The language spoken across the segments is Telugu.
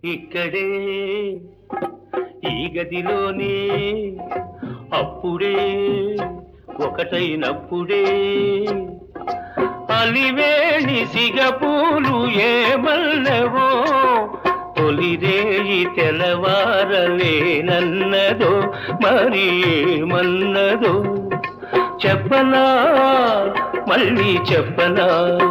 ఇక్కడే ఈ గదిలోనే అప్పుడే ఒకటైనప్పుడే అలివేణి సిగపూలు ఏమల్లవో తొలిరేయి తెలవారలేనన్నదో మరి ఏమన్నదో చెప్పనా మళ్ళీ చెప్పనా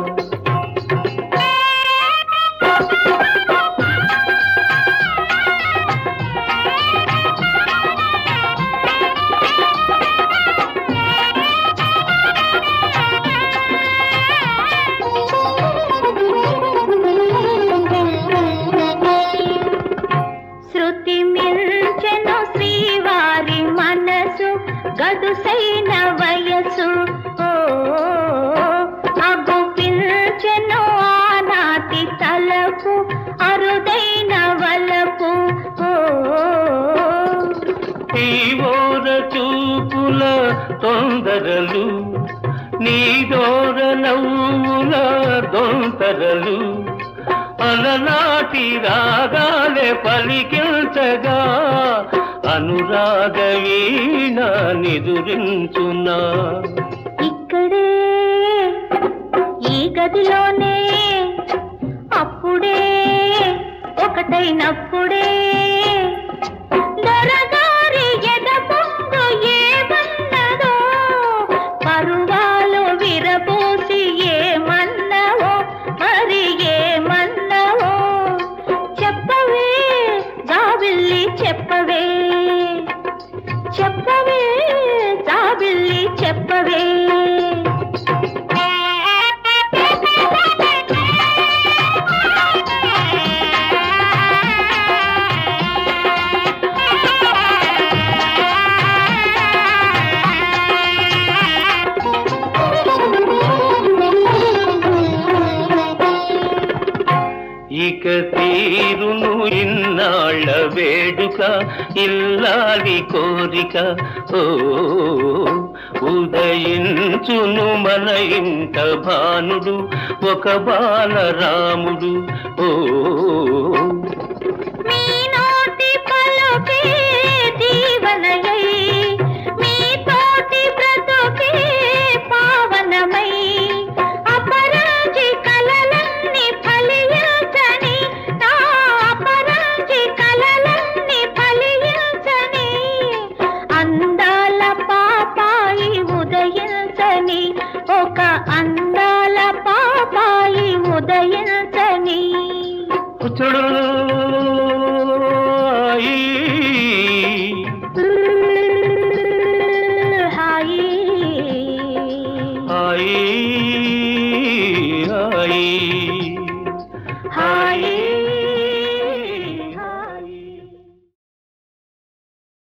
శృతి మిల్చెను శ్రీవారి మనసు గదుసైన వయసు ఓ అగు పిల్చెను ఆనాటి తలపు అరుదైన వలపు ఓ ఈ ఓర చూపుల తొందరలు నీ దోర నవ్వుల దొంతరలు అలనాటి రాగాలే పలికించగా అనురాగ వీణ నిదురించునా ఇక్కడే ఈ గదిలోనే అప్పుడే ఒకటైనప్పుడే దొరగారి ఎద పొంగు ఏమన్నదో పరువాలు విరబోసి ఏమన్నవో మరి ఏమన్నవో చెప్పవే జాబిల్లి చెప్పవే చెప్పవే జాబిల్లి చెప్పవే ఇక తీరును ఇన్నాళ్ళ వేడుక ఇల్లాలి కోరిక ఓ ఉదయించును మన ఇంట భానుడు ఒక బాలరాముడు ఓ మీ నోటి పలుకే జీవనయై మీ తోటి బ్రతుకే పావనమై అపరాజి కలలన్నీ ఫలించని నా అపరాజి కలలన్నీ ఫలించని అందాల పాపాయి ఉదయించని ఒక అందాల పాపాయి ఉదయించని చూడు